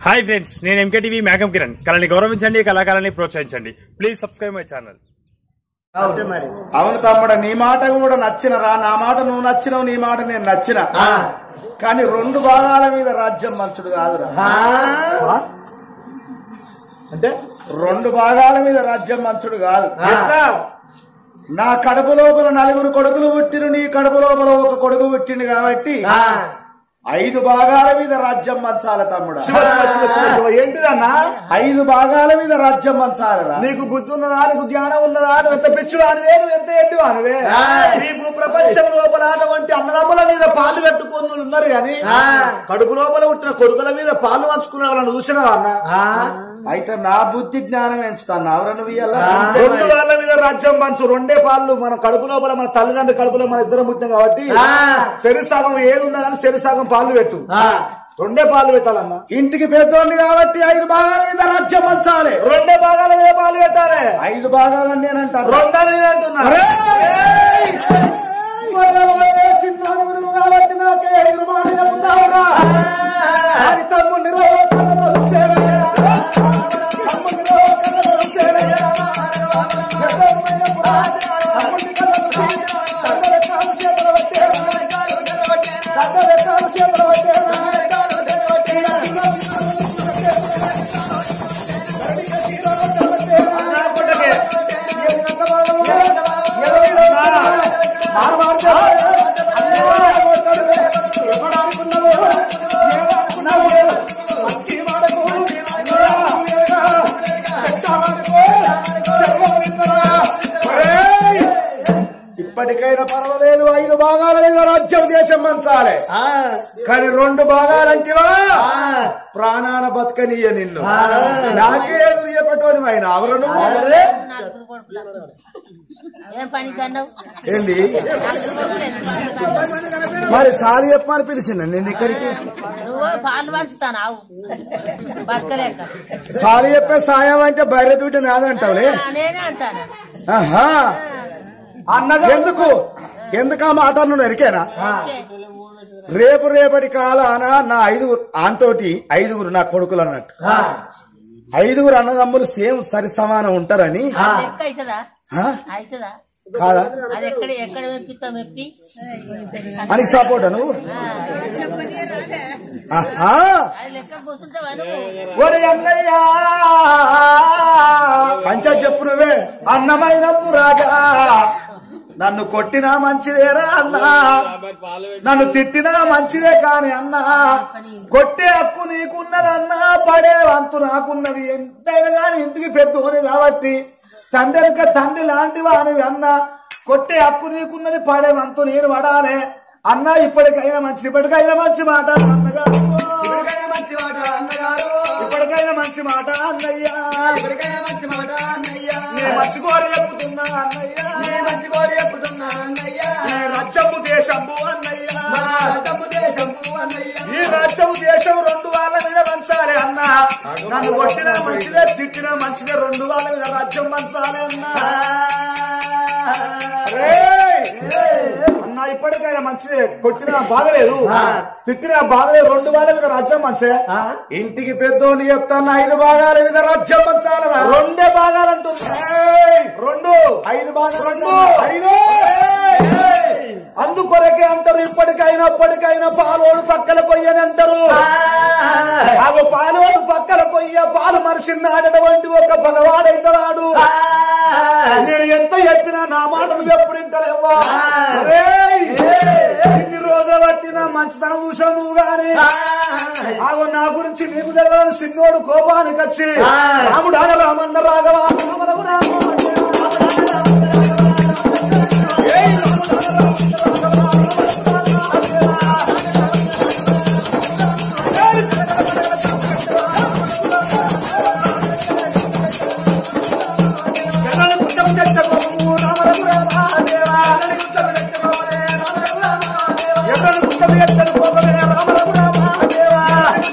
Hi friends నేను MKTV మేఘం కిరణ్ కళని గౌరవించండి కళాకారాన్ని ప్రోత్సహించండి ప్లీజ్ సబ్స్క్రైబ్ మై ఛానల్ అవును తమ్ముడు నీ మాట కూడా నచ్చిన రా నా మాట నువ్వు నచ్చినావు నీ మాట నేను నచ్చిన కానీ రెండు భాగాల మీద రాజ్యం మంచుడు కాదురా ఆ? అంటే రెండు భాగాల మీద రాజ్యం మంచుడు కాదు నా కడుపు లోపల నలుగురు కొడుకులు పుట్టిన నీ కడుపు లోపల ఒక కొడుకు పుట్టిండు కాబట్టి ఐదు భాగాల మీద రాజ్యం మంచాల తమ్ముడు శివ శివ శివ శివ శివ ఏంటిదన్నా ఐదు భాగాల మీద రాజ్యం మంచాలరా నీకు బుద్ధి ఉన్నదా నీకు జ్ఞానం ఉన్నదా నువ్వు ఎంత పిచ్చు అనివే నువ్వు ఎంత ఎడ్డు అనివే ఈ భూ ప్రపంచం లోపల అటువంటి అన్నదమ్ముల మీద పాలు కట్టుకుని వాళ్ళు ఉన్నారు గాని కడుపు లోపల పుట్టిన కొడుకుల మీద పాలు పంచుకునే వాళ్ళని చూసినావా అన్న అయితే నా బుద్ధి జ్ఞానం ఎంచుతాను ఎవరు నువ్వు ఇయ్యాల? రెండు వాళ్ళ మీద రాజ్యం పంచు రెండే పాలు మన కడుపు లోపల మన తల్లిదండ్రుల కడుపులో మన ఇద్దరం పుట్టినాం కాబట్టి శరి సగం ఏది ఉన్నా కానీ శరి సగం పాలు పెట్టు రెండే పాలు పెట్టాలన్నా ఇంటికి పెద్దోళ్ళు కాబట్టి ఐదు భాగాల మీద రాజ్యం పంచాలి రెండే భాగాల మీద పాలు పెట్టాలి ఐదు భాగాలని నేను అంటాను రెండని నేను అంటున్నా కాబట్టి నాకే ఐదు మాట చెప్తావురా అని తమ్ముడిని రో కళ్ళతో చూసేనయ్యా. తమ్ముడిని రో కళ్ళతో చూసేనయ్యా. ఎక్కడైనా పురా, తమ్ముడిని కళ్ళతో చూసి, తండ్రి కాలు చేతులు పట్టేనా. తండ్రి కాలు చేతులు పట్టేనా. ఇప్పటికైనా పర్వాలేదు ఐదు భాగాల మీద రాజ్యం దేశం మంచాలి కానీ రెండు భాగాలంటివా ప్రాణాన బతకనీయ నిన్ను నాకే ఎదురుపటోని ఆయన అవరు నువ్వు నలుగురు కొడుకులు. ఏం పని కన్నావు ఏంది మరి సారి చెప్పమని పిలిచిన నేను ఇక్కడికి నువ్వు పాలు పంచుతాను ఆవు బతకలేక సారి చెప్పే సాయం అంటే బయట దూటి నాదంటావులే ఆ, నేనే అంటాను ఆహా అన్నగా ఎందుకు ఎందుకు ఆ మాట నువ్వు ఎరికేనా ఓకే. రేపు రేపటి కాలాన నా ఐదుగురు ఆంతోటి ఐదుగురు నా కొడుకులు అన్నట్టు ఐదుగురు అన్నదమ్ములు సేమ్ సరి సమానం ఉంటారని అది ఎక్క అవుతుందా ఆ? అవుతుందా కాదా అది ఎక్కడ ఎక్కడ మెప్పిస్తావు మెప్పి మనకి సపోర్ట్ నువ్వు ఆహా. అది లెక్క కూర్చుంటావా నువ్వు ఒరే అన్నయ్యా పంచాయత్ చెప్పు నువ్వే అన్నమైన రాజా నన్ను కొట్టినా మంచిదేరా అన్నా నన్ను తిట్టినా మంచిదే కాని అన్నా కొట్టే హక్కు నీకున్నదన్నా పడే వంతు నాకున్నది ఎంతైనా గాని ఇంటికి పెద్దోని కాబట్టి తండ్రి వెనుక తండ్రి లాంటివా అని అన్నా కొట్టే హక్కు నీకున్నది పడే వంతు నేను పడాలే అన్నా ఇప్పటికైనా మంచి ఇప్పటికైనా మంచి మాట అన్నగారు ఇప్పటికైనా మంచి మాట అన్నగారు ఇప్పటికైనా మంచి మాట అన్నయ్యా ఇప్పటికైనా మంచి మాట అన్నయ్యా నేను మర్చిపోని చెప్పుతున్నా అన్నయ్యా నేను మర్చిపోని చెప్పుతున్నా అన్నయ్యా ఈ రాజ్యము దేశము అన్నయ్యా రాజ్యము దేశము అన్నయ్యా ఈ రాజ్యము దేశం రెండు వాళ్ళ మీద పంచాలి అన్న నన్ను కొట్టినా మంచిదే తిట్టినా మంచిదే రెండు వాళ్ళ మీద రాజ్యం పంచాలి అన్నా అన్న ఇప్పటికైనా మంచిదే కొట్టినా బాధలేదు తిట్టినా బాధలేదు రెండు వాళ్ళ మీద రాజ్యం మంచిదే ఇంటికి పెద్దోని చెప్తాను ఐదు భాగాల మీద రాజ్యం పంచాలరా రెండే భాగాలంటుంది రెండు ఐదు భాగాలు రెండు ఐదు అందుకొరకే అంటారు ఇప్పటికైనా ఇప్పటికైనా పాలోడు పక్కల కొయ్యని అంటారు అవి పాలోడు పక్కల కొయ్య పాలు మనిషిన్నాడటువంటి ఒక పగవాడైతవాడు నేను ఎంత చెప్పినా నా మాటలు ఎప్పుడు వింటలేవా రేయ్! ఇన్ని రోజులు పట్టిన మంచితనం చూసావు నువ్వు గాని ఆగో నా గురించి నీకు తెలియదు సిన్నోడు కోపానికి వచ్చి రాముడు ఆన రామన్న రాఘవ రామనగు రామ జనాన్ని గుట్టం తెచ్చబోము రామనగు రామాదేవా ఎర్రని గుట్టం ఎత్తని పోగలే రామనగు రామాదేవా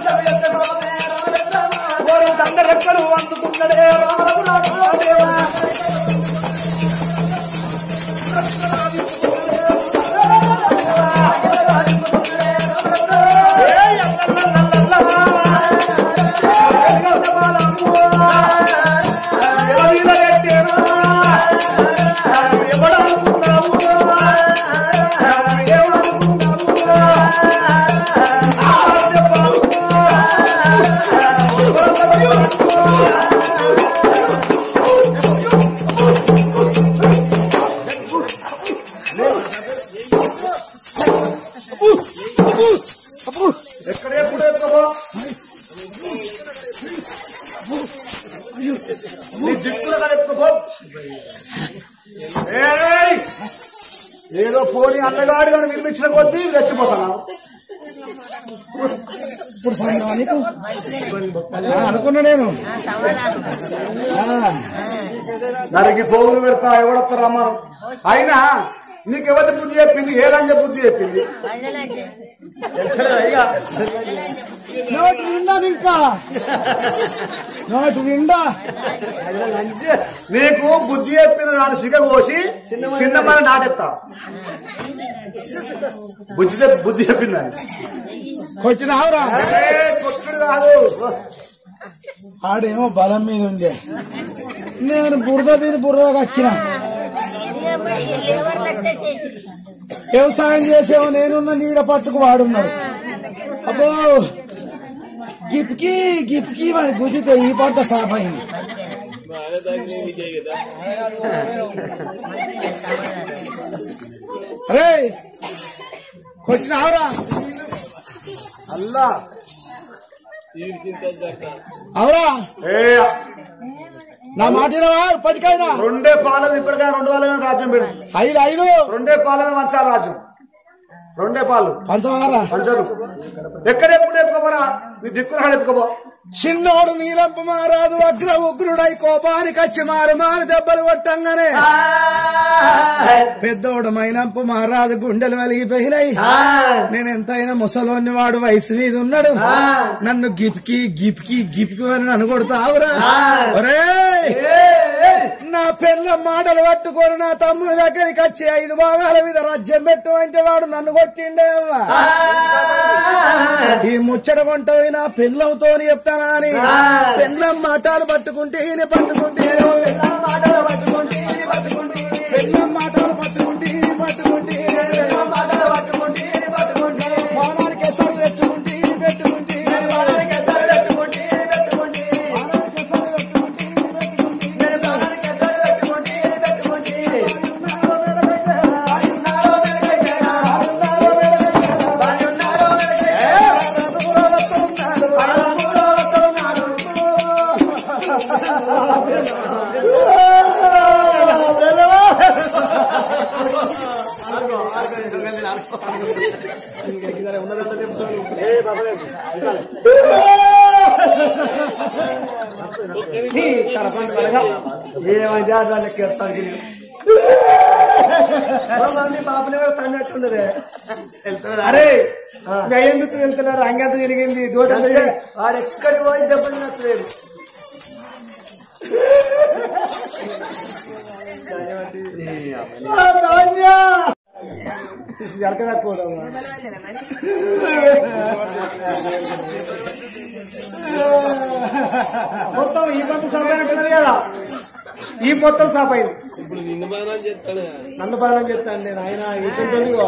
ఓరి దండ రెక్కలు అందుకున్నడే రామనగు రామాదేవా నీ దిక్కుల కలెత్తుకో ఏయ్! ఏదో పోనీ అన్నగాడు కానీ వినిపించిన కొద్దీ రెచ్చిపోతాను అనుకున్నా నేను నరికి పోగులు పెడతా ఎవడొస్తారా మనం అయినా నీకు ఎవరి బుద్ధి చెప్పింది ఏ రంగ బుద్ధి చెప్పింది పైనలంటే అయ్యా నోటి నిండా ఇంకా నోటి నిండా నీకు బుద్ధి చెప్పిన నాడు సిగ కోసి చిన్నమని నాటెత్తా బుద్ధి చెప్- బుద్ధి చెప్పిందని కొట్టినావురా కొట్టుడు కాదు ఆడేమో బలం మీద ఉంది నేను బురద తిని బురద కక్కిన ఎవరు లెక్క చేసి వ్యవసాయం చేసేవో నేనున్న నీడ పట్టుకు వాడున్నాడు అబ్బో గిప్కి గిప్కి వాడి గుద్దితే ఈ పంట సాఫ్ అయింది అరే కొట్టినావురా అల్లా అవురా ఏ నా మాటినవా పడికైనా రెండే పాలన ఇప్పటికే రెండు వాళ్ళ రాజ్యం పెడు ఐదు ఐదు రెండే పాలన మంచాల రాజ్యం రెండే పాలు పంచవారా పంచరు ఎక్కడ ఎప్పుడు ఎప్పుకోపోరా నీ దిక్కున ఎప్పుకోపో చిన్నోడు నీలంప మారాదు అగ్ర ఉగ్రుడై కోపానికి వచ్చి మారు మారు దెబ్బలు కొట్టంగానే పెద్దోడు మైనంప మారాదు గుండెలు వెలిగిపోయినాయి నేను ఎంతైనా ముసలోని వాడు వయసు మీద ఉన్నాడు నన్ను గిప్కి గిప్కి గిప్కి అని నన్ను కొడతావురా ఒరేయ్! నా పిల్ల మాటలు పట్టుకొని నా తమ్ముడి దగ్గరికి వచ్చి ఐదు భాగాల మీద రాజ్యం పెట్టు అంటే వాడు నన్ను కొట్టిండేవా ఈ ముచ్చట కొంటవి నా పిల్లలతో చెప్తానా అని పిల్లం మాటలు పట్టుకుంటే ఈయన పట్టుకుంటే పిల్లం మాటలు పట్టుకుంటే ఈయన పట్టుకుంటే పిల్లం మాటలు పట్టుకుంటే ఈయన పట్టుకుంటే మాటలు పట్టుకుంటే ఈయన పట్టుకుంటే మానానికి ఎసరు తెచ్చుకుంటే ఈయన పెట్టుకుంటే మానానికి ఎసరు తెచ్చుకుంటే ఈయన పెట్టుకుంటే మానానికి ఎసరు తెచ్చుకుంటే ఈయన పెట్టుకుంటే మానానికి ఎసరు తెచ్చుకుంటే ఈయన పెట్టుకుంటే ఆయున్నారో వెనకైతే ఆయున్నారో వెనకైతే ఆయున్నారో ఏమైంది దానికి అరే ఎందుకు వెళ్తున్నారు అంగంత జరిగింది దూరం వాడు ఎక్కడికి పోయి దెబ్బలు నచ్చలేదు మొత్తం ఈ మొత్తం సంపాదించున్నది కదా ఈ మొత్తం సాప్ అయింది నన్ను బాధ చెప్తాను నేను ఆయన ఈ విషయంతో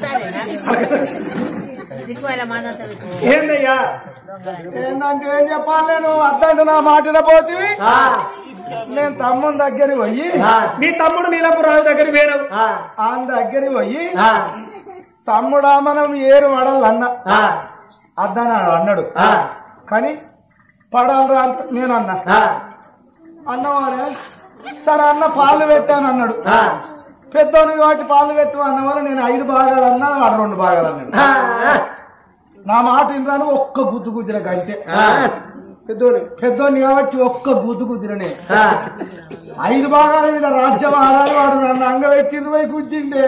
దిక్కువైన మానంత ఏందయ్యా ఏంటంటే ఏం చెప్పాలి నేను అద్దంటే నా మాటిన పోతివి నేను తమ్ముని దగ్గరికి పోయి నీ తమ్ముడు నీలపు రాజు దగ్గర వేరు ఆయన దగ్గరికి పోయి తమ్ముడా మనం ఏరు వడలు అన్న అద్దన్నాడు అన్నాడు కానీ పడాలరా అంత నేను అన్నా అన్నవాడే సరే అన్న పాలు పెట్టాను అన్నాడు పెద్దోని కాబట్టి పాలు పెట్టు అన్న వల్ల నేను ఐదు భాగాలు అన్నా వాడు రెండు భాగాలు అన్నాడు నా మాట ఇంద్రాను ఒక్క గుద్దు గుద్దిన గంతే పెద్దోని పెద్దోని కాబట్టి ఒక్క గుద్దు గుద్దిననే ఐదు భాగాల మీద రాజ్యం ఆడాలి వాడు నన్ను అంగవెట్టి ఇరవై గుద్దిండే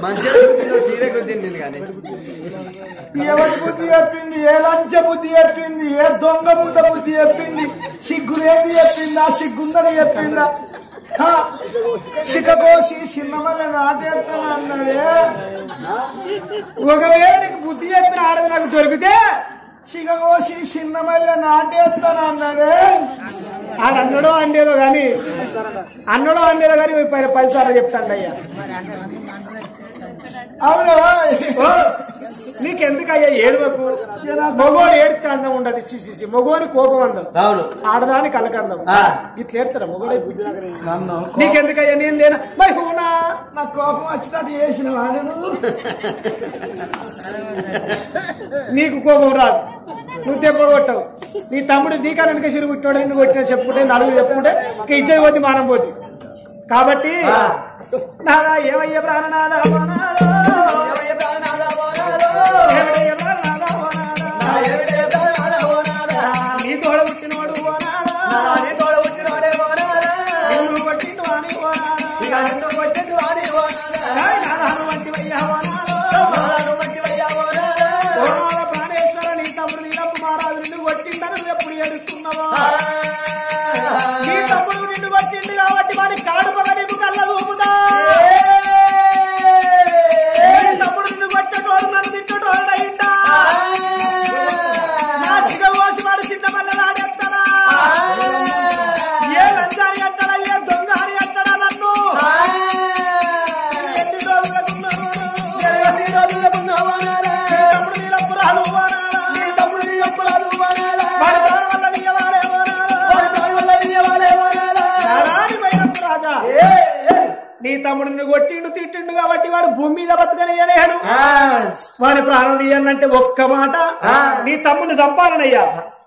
ఎవరి బుద్ధి చెప్పింది ఏ లంచ బుద్ధి చెప్పింది ఏ దొంగ ముద్ద బుద్ధి చెప్పింది సిగ్గులేంది చెప్పిందా సిగ్గుందని చెప్పిందా హా, సిగ్గకోసి చిన్నమల్ల నాటేస్తాను అన్నాడే ఒకవేళ నీకు బుద్ధి చెప్పిన ఆడది నాకు దొరికితే సిగకోసి చిన్నమల్ల నాటేస్తాను అన్నాడే ఆడ అన్నడో అండేదో గాని అన్నడో అండేదో గాని పది పది సార్లు చెప్తాను అయ్యా అవునా ఓ, నీకెందుకయ్యా ఏడువకు మగోడు ఏడితే అందం ఉండదు చిసి మగోని కోపం అందం అవును ఆడదాని కలకందం ఇట్లా ఏడతారా మొగోడే బుద్ధి నన్ను నీకెందుకయ్యా నేను లేనా మరి హూనా నా కోపం వచ్చినట్టు చేసిన వాడు నీకు కోపం రాదు నువ్వు దెబ్బ కొట్టావు నీ తమ్ముడు నీకా వెనక సిరి పుట్టినాడు నువ్వు కొట్టిన చెప్పుకుంటే నలుగురు చెప్పుకుంటే ఇక ఇచ్చేది పోతే మానం పోతే కాబట్టి నాదా ఏమయ్య ప్రాణనాథ ఓ నాథో. ఏమయ్య ప్రాణనాథ ఓ నాథో. నీ తోడ పుట్టినవాడు ఓ నాథా. నిన్ను కొట్టిండు వాని ఓ నాథా. ఏయ్ నాథాను వంటివయ్యా ఓ నాథో. ఓ నాథ ప్రాణేశ్వర నీ తమ్ముడు నీలప్ప మహారాజు నిన్ను కొట్టిండని నువ్వు ఎప్పుడు ఏడుస్తున్నావా నీ తమ్ముడు నిన్ను కొట్టిండు కాబట్టి వారి కాడు పగ నీకు కళ్ళ ఊపుదా నీ తమ్ముడు నిన్ను కొట్టటోడు నన్ను తిట్టటోడు అయిందా నా సిగ కోసి వాడు చిన్న మల్లలాడెత్తడా ఏ లంచారి అంటాడా ఏ దొంగ అని అంటాడా నన్ను ఎన్ని రోజులకున్నాను నీ తమ్ముడు నీలపురాలు వానాడా. వాడి ప్రాణం వల్ల నీయవాలే వానాడా. నారాయణ వైరపు రాజా నీ తమ్ముడు నిన్ను కొట్టిండు తిట్టిండు కాబట్టి వాడు భూమి మీద బతకనియలేడు వాడి ప్రాణం తీయాలంటే ఒక్క మాట నీ తమ్ముడిని చంపాలనయ్యా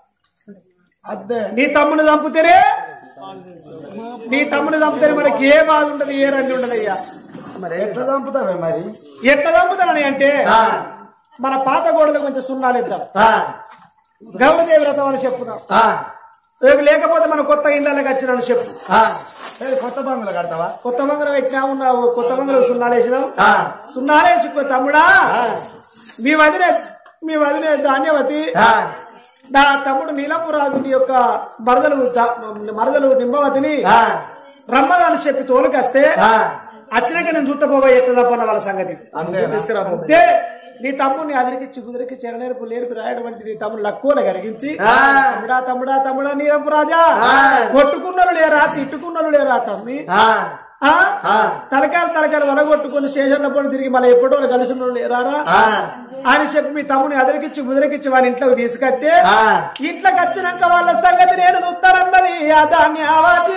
నీ తమ్ముడు చంపుతేనే నీ తమ్ముడు చంపితేనే మనకి ఏ బాధ ఉండదు ఏ రండి ఉండదు అయ్యా మరి ఎట్లా చంపుతావే మరి ఎట్లా చంపుతానని అంటే మన పాత గోడలకు కొంచెం సున్నాలు ఇద్దాం గౌరదేవి వ్రతం అని చెప్పుదాం రేపు లేకపోతే మన కొత్త ఇళ్ళకి వచ్చినాను చెప్పు ఏ, కొత్త బంగులు కడతావా కొత్త మంగళం పెట్టినా ఉన్నావు కొత్త మంగళం సున్నాలు వేసినావు సున్నాలు వేసుకో తమ్ముడా మీ వదిన మీ వదిన ధాన్యవతి నా తమ్ముడు నీలపురాజుని యొక్క మరదలు ద- మరదలు నింబవతిని రమ్మదని చెప్పి తోలుకొస్తే అచ్చినాక నేను చూస్తా పోబోయే ఎట్లా తప్పన్న వాళ్ళ సంగతి అంతే అంతే నీ తమ్ముడిని అదిరికి కుదిరికి చెరనేర్పు నేర్పు రాయడం వంటి నీ తమ్ముడు లక్కువన కలిగించి తమ్ముడా తమ్ముడా తమ్ముడా నీరపు రాజా కొట్టుకున్నలు లేరా తిట్టుకున్నలు లేరా తమ్మి ఆ? తలకాయలు తలకాయలు వనగొట్టుకుని స్టేషన్ల పడి తిరిగి మళ్ళీ ఎప్పుడో కలిసి ఉన్నోళ్ళు లేరారా అని చెప్పి మీ తమ్ముని అదరికిచ్చి ముదిరికిచ్చి వారి ఇంట్లోకి తీసుకొస్తే ఇంట్లోకి వచ్చినాక వాళ్ళ సంగతి నేను చూస్తానన్నది ఆ ధాన్యావతి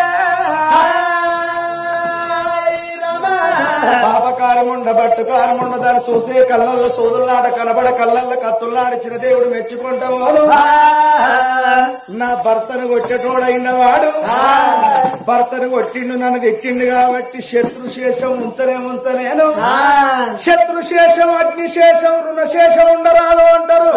పాపకారముండ బట్టు కారముండ దాన్ని చూసే కళ్ళల్లో సోదులాడ కనబడ కళ్ళల్లో కత్తుల్లాడిచిన దేవుడు మెచ్చుకుంటావాడు నా భర్తను కొట్టేటోడైన వాడు భర్తను కొట్టిండు నన్ను ఎక్కిండు కాబట్టి శత్రు శేషం ఉంచనే ఉంచనేను శత్రు శేషం అగ్ని శేషం రుణ శేషం ఉండరాదు అంటారు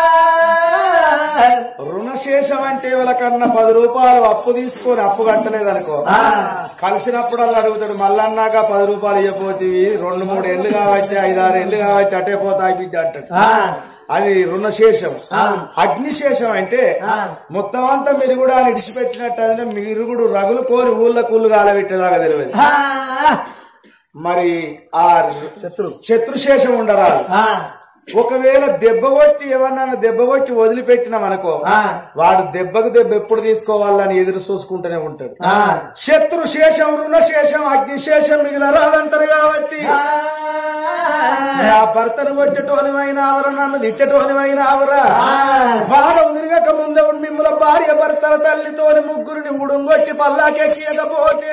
రుణశేషం అంటే వాళ్ళకన్నా పది రూపాయలు అప్పు తీసుకొని అప్పు కట్టలేదు అనుకో కలిసినప్పుడు వాళ్ళు అడుగుతాడు మళ్ళన్నాక పది రూపాయలు ఇవ్వపోతేవి రెండు మూడు ఏళ్ళు కావచ్చు ఐదారు ఏళ్ళు కావచ్చు అటే పోతాయి బిడ్డ అంటాడు అది రుణశేషం అగ్నిశేషం అంటే మొత్తం అంతా మీరు కూడా ఇడిచిపెట్టినట్టు అంటే మీరు కూడా రగులు కోరి ఊళ్ళ కూళ్ళు కాలబెట్టేదాకా తెలియదు మరి ఆ శత్రు శత్రుశేషం ఉండరాదు ఒకవేళ దెబ్బ కొట్టి ఏమన్నా దెబ్బ కొట్టి వదిలిపెట్టినాం అనుకో వాడు దెబ్బకు దెబ్బ ఎప్పుడు తీసుకోవాలని ఎదురు చూసుకుంటూనే ఉంటాడు శత్రు శేషం రుణ శేషం అగ్ని శేషం మిగిలరాదంటారు కాబట్టి నా భర్తను కొట్టేటోనివైన ఆవరా నన్ను తిట్టేటోనివైన ఆవరా వాడు తిరగక ముందే మిమ్మల భార్య భర్తల తల్లితోని ముగ్గురిని ముడుంగొట్టి పల్లాకెక్కియకపోతే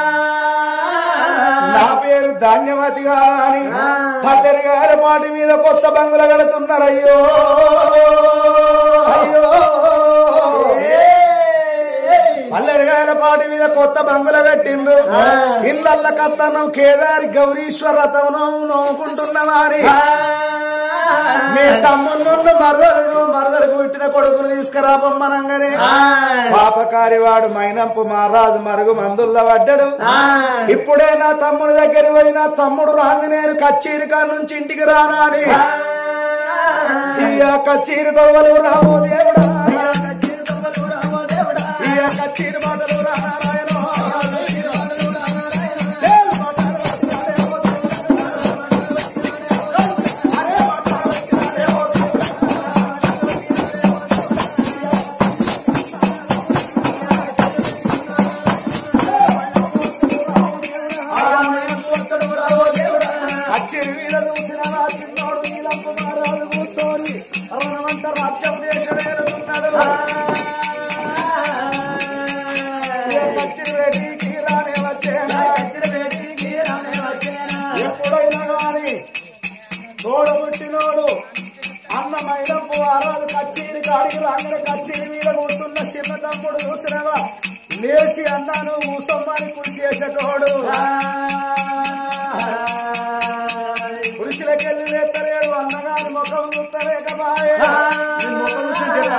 నా పేరు ధాన్యవతి గాని పల్లెరి గారి మాటి మీద కొత్త బంగుల కడుతున్నారు అయ్యో అయ్యో పల్లెరి గారి పాటి మీద కొత్త బంగుల పెట్టిండ్రు ఇళ్ళల్ల కత్తనం కేదారి గౌరీశ్వర రథం నవ్వుకుంటున్న వారి మీ తమ్ముళ్ళు మరదలు మరదలకు పుట్టిన కొడుకును తీసుకురా బొమ్మనంగానే పాపకారి వాడు మైనంపు మహారాజు మరుగు మందుల్లో పడ్డాడు ఇప్పుడే నా తమ్ముడి దగ్గర పోయి నా తమ్ముడు రాంది నేను కచ్చేరి కాడ నుంచి ఇంటికి రానాని ఈ కచ్చేరి తొవ్వలు రావో దేవుడా ఈ కచ్చేరి మాటలు రానారాయణో. కచ్చేరి మీద చూసిన నా చిన్నోడు నీలమ్మ మహారాజు కూర్చొని రవణమంత రాజ్యం దేశమేను కుర్చీ మీద కూర్చున్న చిన్న తమ్ముడు చూసినవా లేచి అన్నాను ఊసమ్మని కృషి చేసేటోడు పురుషులకెళ్ళి వేత్తలేడు అన్నగాని ముఖం చూస్తలేక బాయే నీ ముఖం చూసిందేనా?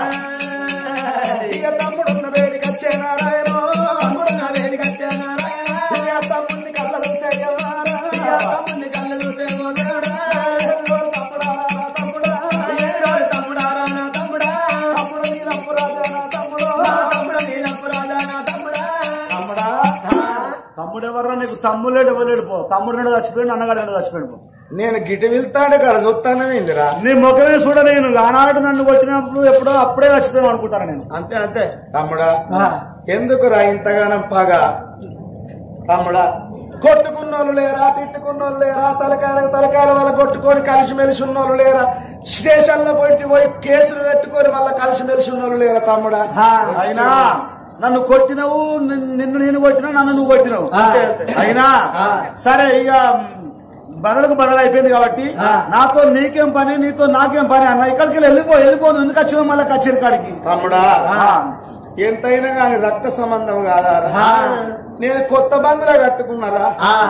ఇక తమ్ముడున్న వేడికి వచ్చే నారాయణ తమ్ముడున్న వేడికి వచ్చే నారాయణ ఇక తమ్ముడిని కళ్ళ చూసే ఎవరా? తమ్ముడిని కళ్ళ చూసే ఓ దేవుడా. తమ్ముడారా నా తమ్ముడా. తమ్ముడారా నా తమ్ముడా. తమ్ముడు నీ తప్పు రాజా నా తమ్ముడు. తమ్ముడు నీ తప్పు రాజా నా తమ్ముడా. తమ్ముడా తమ్ముడు ఎవరు నీకు తమ్ముడు ఎవరు పో తమ్ముడు రెండు చచ్చిపోయాడు అన్నగాడు రెండు చచ్చిపోయాడు పో నేను గిటి వెళ్తాడు కదా చూస్తాను ఇందిరా నీ ముఖమే చూడ నేను ఆనాడు నన్ను కొట్టినప్పుడు ఎప్పుడో అప్పుడే చచ్చిపోయాను అనుకుంటాను నేను అంతే అంతే తమ్ముడా ఎందుకురా ఇంతగానం పగ తమ్ముడా కొట్టుకున్నోళ్ళు లేరా తిట్టుకున్నోళ్ళు లేరా తలకాయలకు తలకాయల వల్ల కొట్టుకొని కలిసిమెలిసి ఉన్నోళ్ళు లేరా స్టేషన్ లో పోయి పోయి కేసులు పెట్టుకొని మళ్ళీ కలిసిమెలిసి ఉన్నోళ్ళు లేరా తమ్ముడా అయినా నన్ను కొట్టినవు నిన్ను నిన్ను నేను కొట్టినా నన్ను నువ్వు కొట్టినవు అంతే, అంతే. అయినా సరే ఇక బదలకు బదలు అయిపోయింది కాబట్టి నాతో నీకేం పని నీతో నాకేం పని అన్న ఇక్కడికి వెళ్ళి వెళ్ళిపో వెళ్ళిపోను ఎందుకు వచ్చినావు మళ్ళీ కచ్చేరి కాడికి తమ్ముడా ఎంతైనా కానీ రక్త సంబంధం కాదారా నేను కొత్త బంగ్లా కట్టుకున్నారా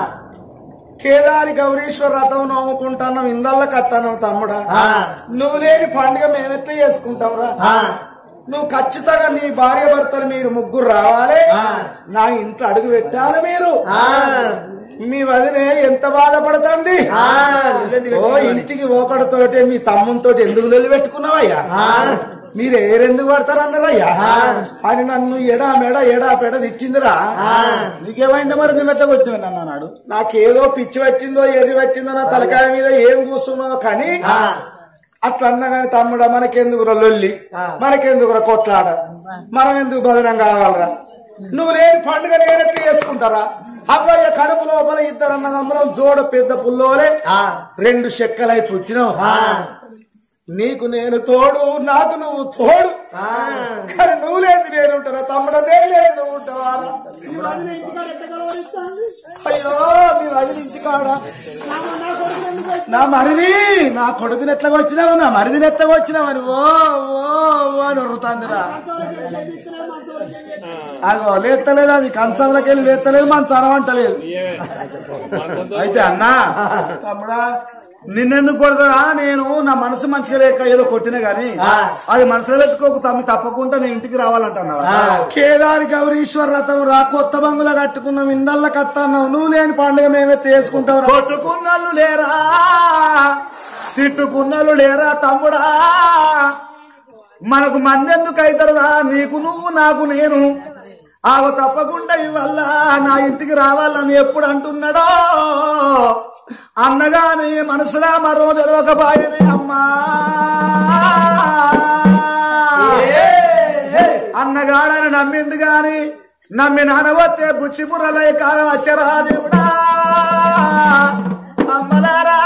కేదారి గౌరీశ్వర రథం నోముకుంటున్నాం ఇందల్ల కత్తాను తమ్ముడా నువ్వు లేని పండుగ మేమెట్లా చేసుకుంటాంరా నువ్వు ఖచ్చితంగా నీ భార్య భర్తలు మీరు ముగ్గురు రావాలి నా ఇంట్లో అడుగు పెట్టాలి మీరు మీ వదినే ఎంత బాధపడుతుంది ఓ ఇంటికి ఓకడతోటే మీ తమ్మునితోటి ఎందుకు లొల్లి పెట్టుకున్నావయ్యా మీరు ఏరెందుకు పడతారన్నారయ్యా అని నన్ను ఎడా మెడ ఎడా పెడ తిట్టిందిరా నీకేమైందో మరి నువ్వు ఎట్లా కొట్టినావు నన్ను అన్నాడు నాకేదో పిచ్చి పెట్టిందో ఎర్రి పెట్టిందో నా తలకాయ మీద ఏం కూర్చున్నదో కానీ అట్లా అన్నా కానీ తమ్ముడా మనకెందుకురా లొల్లి మనకెందుకురా కొట్లాడ మనం ఎందుకు బదనం కావాలరా నువ్వు లేని పండుగ నేనెట్లా చేసుకుంటారా అవ్వయ్య కడుపు లోపల ఇద్దరు అన్నదమ్ములం జోడ పెద్ద పుల్లోలే రెండు చెక్కలై పుట్టినావు నీకు నేను తోడు నాకు నువ్వు తోడు కానీ నువ్వు లేదు నేను ఉంటారా తమ్ముడు నేను లేదు నువ్వు ఉంటావా అయ్యో మీ వదిలి ఇంటికాడ నా మరిది నా కొడుకుని ఎట్లా వచ్చినావు నా మరిదిని ఎట్లా వచ్చినావని ఓ ఓ ఓ అని వరుతాందిరా అగో లేస్తలేదు అది కంచంలోకి వెళ్ళి లేస్తలేదు మన చనవంటలేదు అయితే అన్నా తమ్ముడా నిన్నెందుకు కొడతారా నేను నా మనసు మంచిగా లేక ఏదో కొట్టినా గాని అది మనసులో పెట్టుకోకు తమ్మి తప్పకుండా నేను ఇంటికి రావాలంటున్నావా కేదారి గౌరీశ్వర రథం రా కొత్త బంగుల కట్టుకున్నాం ఇందల్ల కత్తన్నావు నువ్వు లేని పండుగ మేమే చేసుకుంటావు కొట్టుకున్నలు లేరా తిట్టుకున్నలు లేరా తమ్ముడా మనకు మందెందుకు అవుతారురా నీకు నువ్వు నాకు నేను ఆగో తప్పకుండా ఇవల్ల నా ఇంటికి రావాలని ఎప్పుడు అంటున్నాడో అన్నగాని మనసులా మరో తెలవకపాయని అమ్మా అన్నగాడని నమ్మిండు గాని నమ్మి నానవతే బుచ్చి బుర్రలై కాలం వచ్చరా దేవుడా అమ్మలారా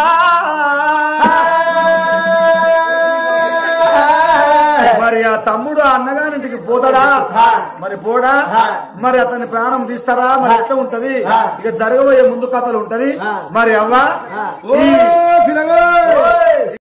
మరి ఆ తమ్ముడు ఆ అన్నగారింటికి పోతాడా మరి పోడా మరి అతని ప్రాణం తీస్తారా మరి ఎట్లా ఉంటది ఇక జరగబోయే ముందు కథలు ఉంటది మరి అవ్వ ఓ పిలగో